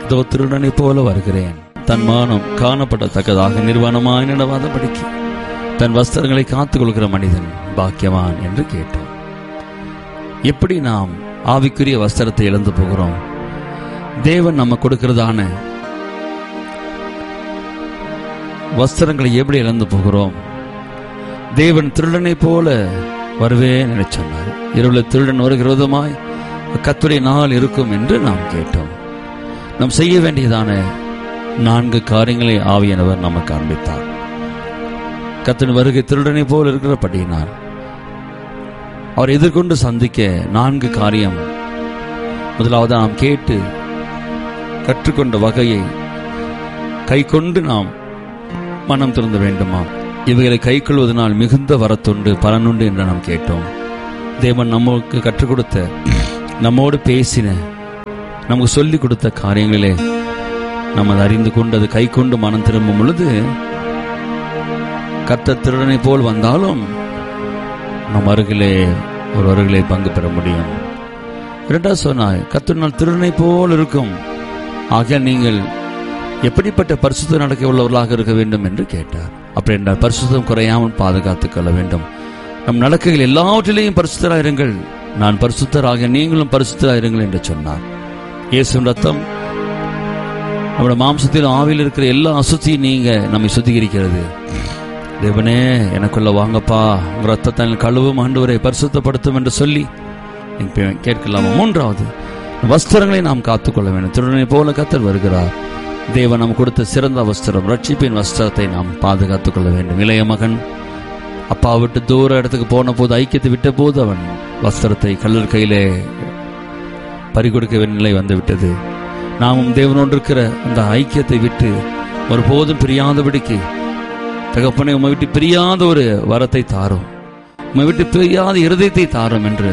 இதோ திருடனை போல வருகிறேன் தன் மானம் காணப்படத்தக்கதாக நிர்வாணமாய் நடவாதபடிக்கு தன் வஸ்திரங்களை காத்துக் கொள்கிற மனிதன் பாக்கியவான் என்று கேட்டோம் எப்படி நாம் ஆவிக்குரிய வஸ்திரத்தை இழந்து போகிறோம் தேவன் நம்ம கொடுக்கிறதான வஸ்திரங்களை எப்படி இழந்து போகிறோம் தேவன் திருடனை போல வருவேன் என சொன்னார் இரவுல திருடன் வருகிற விதமாய் கத்துடைய நாள் இருக்கும் என்று நாம் கேட்டோம் நாம் செய்ய வேண்டியதான நான்கு காரியங்களை ஆவியானவர் நமக்கு காண்பித்தார் கத்தன் வருகை திருடனை போல் இருக்கிறபடியினார் அவர் எதிர்கொண்டு சந்திக்க நான்கு காரியம் முதலாவது நாம் கேட்டு கற்றுக்கொண்ட வகையை கை கொண்டு நாம் மனம் திறந்த வேண்டுமா இவைகளை கை கொள்வதனால் மிகுந்த வரத்துண்டு பலனுண்டு என்று நாம் கேட்டோம் தேவன் நமக்கு கற்றுக் கொடுத்த நம்மோடு பேசின நமக்கு சொல்லிக் கொடுத்த காரியங்களிலே நாம் அதை அறிந்து கொண்டு அது கை கொண்டு மனம் திரும்பும் பொழுது கர்த்தர் திருடனை போல் வந்தாலும் நம் அருகிலே ஒரு அருகிலே பங்கு பெற முடியும் இரண்டாவது சொன்னாய் கர்த்தர் திருடனை போல் இருக்கும் ஆக நீங்கள் எப்படிப்பட்ட பரிசுத்த நடக்க உள்ளவர்களாக இருக்க வேண்டும் என்று கேட்டார் அப்படி என்றால் பரிசுத்தம் குறையாமல் பாதுகாத்துக் கொள்ள வேண்டும் நம் நடக்கைகள் எல்லாவற்றிலேயும் பரிசுத்தராக இருங்கள் நான் பரிசுத்தராக நீங்களும் பரிசுத்தராக இருங்கள் என்று சொன்னார் இயேசுவின் ரத்தம் நம்முடைய மாம்சத்தில் ஆவியில் இருக்கிற எல்லா அசுத்தியும் நீங்க நம்மை சுத்திகரிக்கிறது தேவனே எனக்குள்ள வாங்கப்பா உங்க ரத்தத்தை கழுவும் ஆண்டவரை பரிசுத்தப்படுத்தும் என்று சொல்லி நீங்க கேட்கலாமா மூன்றாவது வஸ்திரங்களை நாம் காத்துக்கொள்ள வேண்டும் திருடனை போல கத்தர் வருகிறார் தேவன் நாம் கொடுத்த சிறந்த வஸ்திரம் ரட்சிப்பின் வஸ்திரத்தை நாம் பாதுகாத்துக் கொள்ள வேண்டும் இளைய மகன் அப்பா விட்டு தூர இடத்துக்கு போன போது ஐக்கியத்தை விட்ட போது அவன் வஸ்திரத்தை கல்லர் கையிலே பறிகொடுக்க வேண்டிய நிலை வந்து விட்டது நாமும் தேவனோடு இருக்கிற அந்த ஐக்கியத்தை விட்டு ஒருபோதும் பிரியாதபடிக்கு தகப்பனை உமை விட்டு பிரியாத ஒரு வரத்தை தாரும் உமை விட்டு பிரியாத இருதயத்தை தாரும் என்று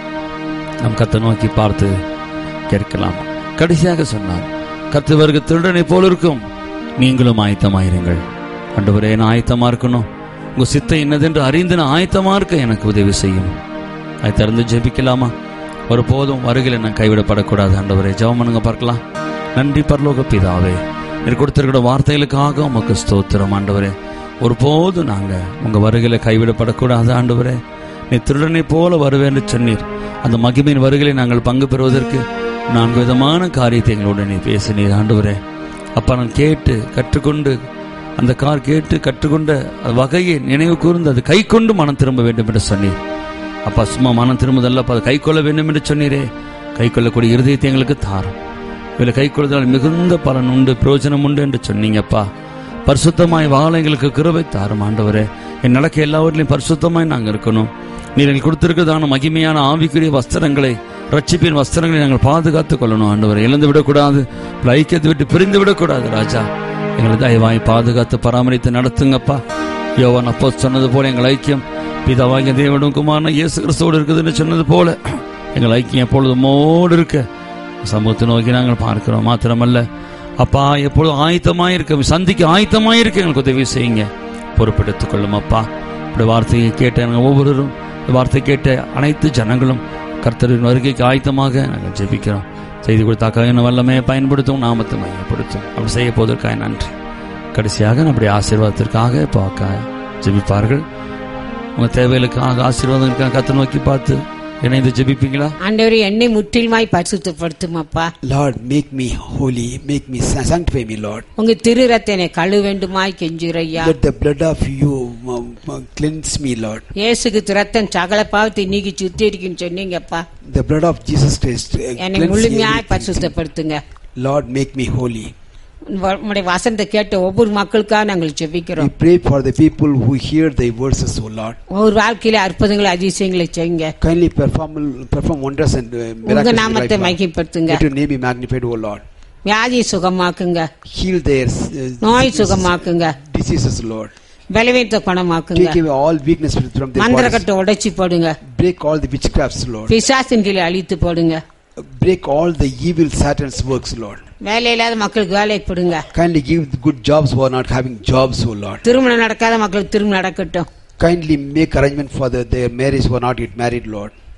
நம் கத்தை நோக்கி பார்த்து கேட்கலாம் கடைசியாக சொன்னார் கத்து வருக திருடனை போல இருக்கும் நீங்களும் ஆயத்தமாயிருங்கள் ஆண்டவரே நான் ஆயத்தமா இருக்கணும் உங்க சித்தை என்னதென்று அறிந்து நான் ஆயத்தமா இருக்க எனக்கு உதவி செய்யும் அதை திறந்து ஜெபிக்கலாமா ஒரு போதும் வருகையில் நான் கைவிடப்படக்கூடாது ஆண்டவரே ஜெபம் பண்ணுங்க பார்க்கலாம் நன்றி பரலோக பிதாவே நீர் கொடுத்திருக்கிற வார்த்தைகளுக்காக உமக்கு ஸ்தோத்திரம் ஆண்டவரே ஒரு போதும் நாங்க உங்க வருகையில கைவிடப்படக்கூடாது ஆண்டவரே நீ திருடனை போல வருவேன்னு சொன்னீர் அந்த மகிமையின் வருகையை நாங்கள் பங்கு பெறுவதற்கு நான்கு விதமான காரியத்தை எங்களோட நீ பேசினீர் ஆண்டவரே அப்பா நான் கேட்டு கற்றுக்கொண்டு அந்த கார் கேட்டு கற்றுக்கொண்ட வகையை நினைவு கூர்ந்து அது கை கொண்டு மனம் திரும்ப வேண்டும் என்று சொன்னீர் அப்பா சும்மா மனம் திரும்புதல்ல அப்பா அதை கை கொள்ள வேண்டும் என்று சொன்னீரே கை கொள்ளக்கூடிய இருதயத்தை எங்களுக்கு தாரும் இதில் கை கொள்வதால் மிகுந்த பலன் உண்டு பிரயோஜனம் உண்டு என்று சொன்னீங்கப்பா பரிசுத்தமாய் வாழ எங்களுக்கு கிருபை தாரும் ஆண்டவரே என் நடக்க எல்லாவற்றிலையும் பரிசுத்தமாய் நாங்கள் இருக்கணும் நீர் எங்களுக்கு கொடுத்திருக்கிறதான மகிமையான ஆவிக்குரிய வஸ்திரங்களை ரட்சிப்பின் வஸ்திரங்களை நாங்கள் பாதுகாத்துக் கொள்ளணும் ஆண்டவரை இழந்து விடக்கூடாது ஐக்கியத்தை விட்டு பிரிந்து விடக்கூடாது ராஜா எங்களை தயவாய் பாதுகாத்து பராமரித்து நடத்துங்கப்பா யோவான் அப்போ சொன்னது போல எங்கள் ஐக்கியம் பிதாவாகிய தேவனும் குமாரன இயேசு கிறிஸ்தோடு இருக்குதுன்னு சொன்னது போல எங்கள் ஐக்கியம் எப்பொழுதும் மோடு இருக்க சமூகத்தை நோக்கி நாங்கள் பார்க்கிறோம் மாத்திரமல்ல அப்பா எப்பொழுதும் ஆயத்தமாய் இருக்க சந்திக்க ஆயத்தமாய் இருக்க எங்களுக்கு உதவி செய்யுங்க பொறுப்பெடுத்துக் கொள்ளும் அப்பா இப்படி வார்த்தையை கேட்ட நாங்கள் ஒவ்வொருவரும் இந்த வார்த்தை கேட்ட அனைத்து ஜனங்களும் கர்த்தரின் வருகைக்கு ஆயத்தமாக நாங்கள் ஜெபிக்கிறோம் செய்தி கொடுத்தாக்காக என்ன வல்லமே பயன்படுத்தும் நாமத்தை மையப்படுத்தும் அப்படி செய்ய போவதற்காக நன்றி கடைசியாக நம்முடைய ஆசீர்வாதத்திற்காக இப்போ அக்கா ஜெபிப்பார்கள் உங்க தேவைகளுக்காக ஆசீர்வாதங்களுக்காக கத்தை நோக்கி பார்த்து இணைந்து ஜெபிப்பீங்களா ஆண்டவரே என்னை முற்றிலுமாய் பரிசுத்தப்படுத்தும் அப்பா Lord, make me holy, make me sanctify me, Lord. உங்க திரு ரத்தனை கழு வேண்டுமாய் கெஞ்சுரையா Let the blood of you um, uh, cleanse me, Lord. இயேசுக்கு ரத்தம் சகல பாவத்தை நீக்கி சுத்திரிக்குன்னு சொன்னீங்கப்பா The blood of Jesus Christ uh, என்னை cleanse முழுமையாய் everything. பரிசுத்தப்படுத்துங்க Lord, make me holy. உங்களுடைய வசனத்தை கேட்ட ஒவ்வொரு மக்களுக்காக நாங்கள் We ஜெபிக்கிறோம் pray for the people who hear thy verses, O Lord. ஒவ்வொரு வாழ்க்கையில அற்புதங்களை அதிசயங்களை செய்யுங்க Kindly perform perform wonders and uh, உங்க miracles. in நாமத்தை their life, Lord. மகிப்படுத்துங்க Let your name be magnified, O Lord. வியாதியை சுகமாக்குங்க Heal their uh, நோய் sicknesses, சுகமாக்குங்க diseases, Lord. பலவீனத்தை குணமாக்குங்க Take away all weakness from their bodies. மந்திரக்கட்டை உடைச்சு போடுங்க Break all the witchcrafts, Lord. பிசாசின் கீழே அழித்து போடுங்க Break all the evil Satan's works, Lord. வேலை இல்லாத மக்களுக்கு வேலை போடுங்க Kindly give the good jobs who are not having jobs, O Lord. திருமணம் நடக்காத மக்களுக்கு திருமணம் நடக்கட்டும் Kindly make arrangement for the, their marriage who are not yet married, Lord.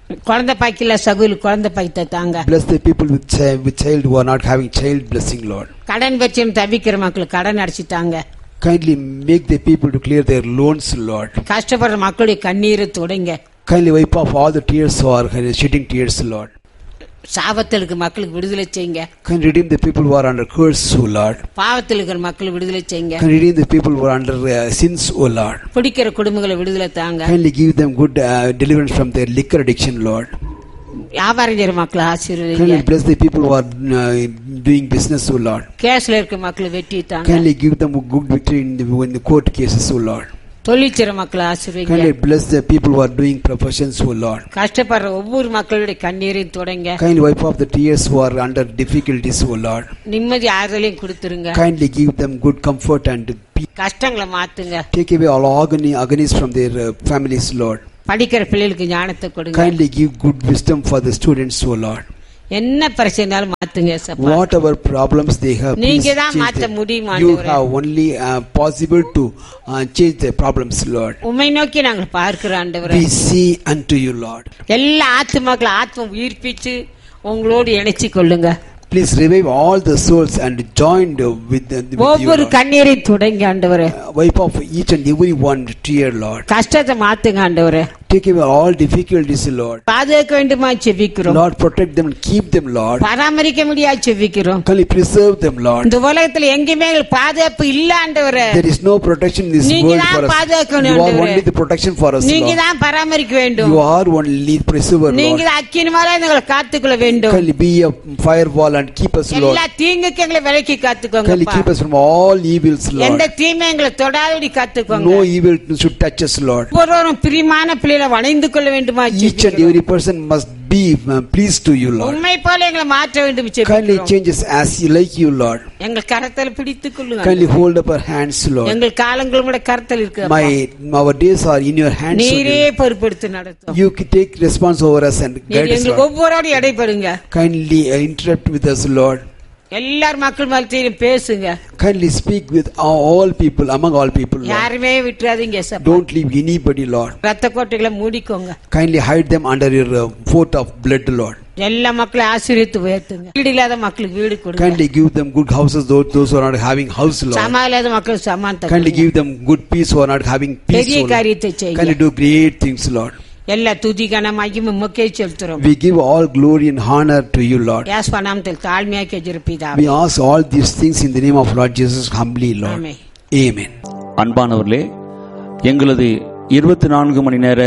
குழந்தை பாய்க்கல சகுல் குழந்தை பாய்த்த தாங்க Bless the people with, chi- with child who are not having child blessing, Lord. கடன் பிரச்சனை தவிக்கிற மக்களுக்கு கடன் அடிச்சுட்டாங்க Kindly make the people to clear their loans, Lord. கஷ்டப்படுற மக்களுடைய கண்ணீரை தொடங்க Kindly wipe off all the tears who are shedding tears, Lord. சாபத்தில் இருக்க மக்களுக்கு விடுதலை செய்யுங்க Kindly redeem the people who are under curse, O Lord. பாவத்தில் இருக்கிற மக்களுக்கு விடுதலை செய்யுங்க Kindly redeem the people who are under uh, sins, O Lord. பிடிக்கிற குடும்பங்களை விடுதலை தாங்க Kindly give them good uh, deliverance from their liquor addiction, Lord. வியாபாரம் செய்யற மக்களை ஆசீர்வதிங்க Kindly bless the people who are uh, doing business, O Lord. கேஸ்ல இருக்க மக்களை வெட்டி தாங்க Kindly give them a good victory in the, in the court cases, O Lord. தொழில் செய்ற மக்களை ஆசீர்வதிங்க Kindly bless the people who are doing professions, O Lord. கஷ்டப்படுற ஒவ்வொரு மக்களுடைய கண்ணீரையும் தொடங்க Kindly wipe off the tears who are under difficulties, O Lord. நிம்மதி ஆறுதலையும் கொடுத்துருங்க Kindly give them good comfort and peace. கஷ்டங்களை மாத்துங்க Take away all agony, agonies from their uh, families, Lord. படிக்கிற பிள்ளைகளுக்கு ஞானத்தை கொடுங்க Kindly give good wisdom for the students, O Lord. என்ன பிரச்சனைனாலும் மாத்துங்க சப்பா Whatever problems they have, நீங்க please தான் change மாத்த them. முடியும், You ஆண்டவரே. have only uh, possible to uh, change the problems, Lord. உண்மை நோக்கி நாங்கள் பார்க்கிறோம் ஆண்டவரே We see unto you, Lord. எல்லா ஆத்துமாக்களை ஆத்ம உயிர்ப்பிச்சு உங்களோடு இணைச்சு கொள்ளுங்க Please revive all the souls and join uh, with, the, with you, ஒவ்வொரு Lord. கண்ணீரையும் தொடங்க ஆண்டவரே Uh, wipe off each and every one tear, Lord. கஷ்டத்தை மாத்துங்க ஆண்டவரே Take away all difficulties, Lord. பாதுகாக்க வேண்டுமா செவிக்கிறோம் Lord, protect them and keep them, Lord. பராமரிக்க முடியாது செவிக்கிறோம் Kindly preserve them, Lord. இந்த உலகத்துல எங்கேயுமே எங்களுக்கு பாதுகாப்பு இல்ல ஆண்டவரே There is no protection in this நீங்க world தான் for us. பாதுகாக்கணும், You are ஆண்டவரே. only the protection for us, நீங்க Lord. தான் பராமரிக்க வேண்டும் You are only preserver, நீங்க Lord. தான் அக்கினி மேல எங்களை காத்துக்கொள்ள வேண்டும் Kindly be a firewall and keep us, Lord. எல்லா தீங்குக்கு எங்களை விலக்கி Kindly காத்துக்கோங்க keep us from all evils, எந்த Lord. தீமை எங்களை தொடாதபடி காத்துக்கோங்க No evil should touch us, Lord. ஒவ்வொருவரும் பிரியமான பிள்ளைகளை வணைந்து கொள்ள வேண்டுமா Each and ஜெபிக்கிறோம். every person must be uh, pleased to you, Lord. உண்மை போல எங்களை மாற்ற வேண்டும் Kindly ஜெபிக்கிறோம். change us as you like you, Lord. எங்கள் கரத்தில் பிடித்துக் கொள்ளுங்க Kindly hold up our hands, Lord. எங்கள் காலங்கள் கூட கரத்தில் இருக்கு My our days are in your hands. O நீரே Lord. பொறுப்பெடுத்து நடத்தும் You can take response over us and நீர் guide us, எங்களுக்கு Lord. ஒவ்வொருவரோடு இடைப்படுங்க Kindly uh, interrupt with us, Lord. எல்லார் மக்கள் மத்தியிலும் பேசுங்க Kindly speak with all all people, among all people, Lord. யாருமே விட்டுறாதீங்க சப்பா. Don't leave anybody, Lord. ரத்த கோட்டைகளை மூடிக்கோங்க Kindly hide them under your uh, fort of blood, Lord. எல்லா மக்களையும் ஆசீர்வித்து உயர்த்துங்க வீடு இல்லாத மக்களுக்கு வீடு கொடுங்க Kindly give them good houses, those, those who are not having house, Lord. சமா இல்லாத மக்களுக்கு சமானத்தை Kindly கொடுங்க. give them good peace who are not having peace, பெரிய O Lord. காரியத்தை செய்யுங்க Kindly do great things, Lord. எல்லா துதிக்கான மகிமை முக்கிய செலுத்துறோம் We give all glory and honor to you, Lord. யாஸ் நாமத்தில் தாழ்மையாக கெஜிருப்பிதா We ask all these things in the name of Lord Jesus humbly, Lord. Amen. Amen. அன்பானவர்களே எங்களது இருபத்தி நான்கு மணி நேர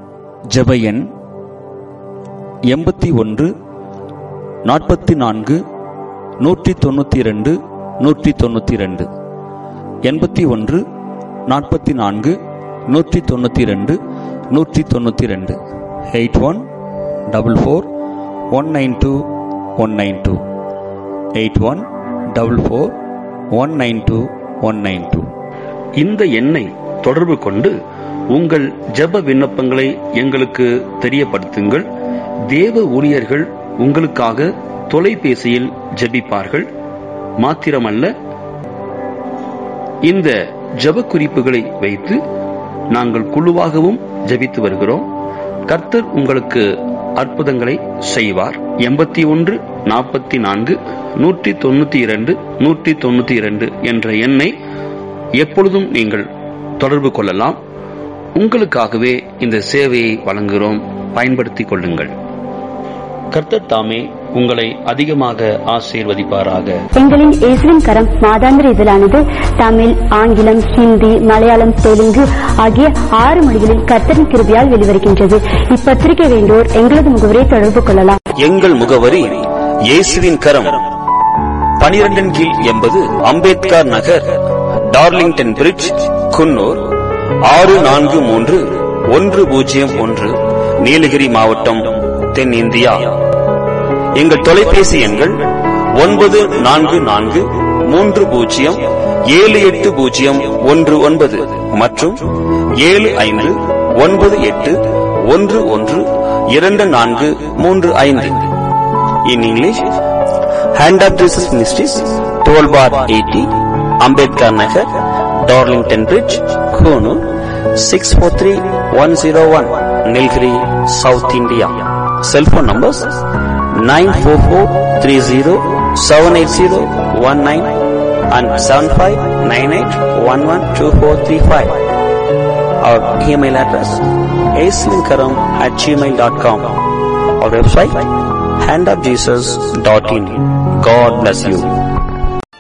ஜெப எண் எண்பத்தி ஒன்று நாற்பத்தி நான்கு நூற்றி தொண்ணூற்றி ரெண்டு நூற்றி தொண்ணூற்றி ரெண்டு எண்பத்தி ஒன்று நாற்பத்தி நான்கு நூற்றி தொண்ணூற்றி ரெண்டு நூற்றி தொண்ணூற்றி ரெண்டு eight one double four one nine two one nine two eight one double four one nine two one nine two இந்த எண்ணை தொடர்பு கொண்டு உங்கள் ஜெப விண்ணப்பங்களை எங்களுக்கு தெரியப்படுத்துங்கள் தேவ ஊழியர்கள் உங்களுக்காக தொலைபேசியில் ஜெபிப்பார்கள் மாத்திரமல்ல இந்த ஜெப குறிப்புகளை வைத்து நாங்கள் குழுவாகவும் ஜெபித்து வருகிறோம் கர்த்தர் உங்களுக்கு அற்புதங்களை செய்வார் எண்பத்தி ஒன்று நாற்பத்தி நான்கு நூற்றி தொண்ணூத்தி இரண்டு நூற்றி தொண்ணூத்தி இரண்டு என்ற எண்ணை எப்பொழுதும் நீங்கள் தொடர்பு கொள்ளலாம் உங்களுக்காகவே இந்த சேவையை வழங்குகிறோம் பயன்படுத்திக் கொள்ளுங்கள் கர்த்தர் தாமே உங்களை அதிகமாக ஆசீர்வதிப்பாராக எங்களின் இயேசுவின் கரம் மாதாந்திர இதழானது தமிழ் ஆங்கிலம் ஹிந்தி மலையாளம் தெலுங்கு ஆகிய ஆறு மொழிகளில் கர்த்தரின் கிருபையால் வெளிவருகின்றது இப்பத்திரிகை வேண்டோர் எங்களது முகவரை தொடர்பு கொள்ளலாம் எங்கள் முகவரி இயேசுவின் கரம் பனிரெண்டின் கீழ் எண்பது அம்பேத்கர் நகர் டார்லிங்டன் பிரிட்ஜ் குன்னூர் ஆறு நான்கு மூன்று ஒன்று பூஜ்ஜியம் ஒன்று நீலகிரி மாவட்டம் தென்னிந்தியா எங்கள் தொலைபேசி எண்கள் ஒன்பது நான்கு நான்கு மூன்று பூஜ்ஜியம் ஏழு எட்டு பூஜ்ஜியம் ஒன்று ஒன்பது மற்றும் ஏழு ஐந்து ஒன்பது எட்டு ஒன்று ஒன்று இரண்டு நான்கு மூன்று ஐந்து in English hand of Jesus ministries twelve bar eighty Ambedkar Nagar Darlington bridge Coonoor six four three one zero one Nilgiri south India Cell phone numbers 94430 and 7598112435. Our email address aslinkaram at gmail.com. Our website handofjesus.in. God bless you.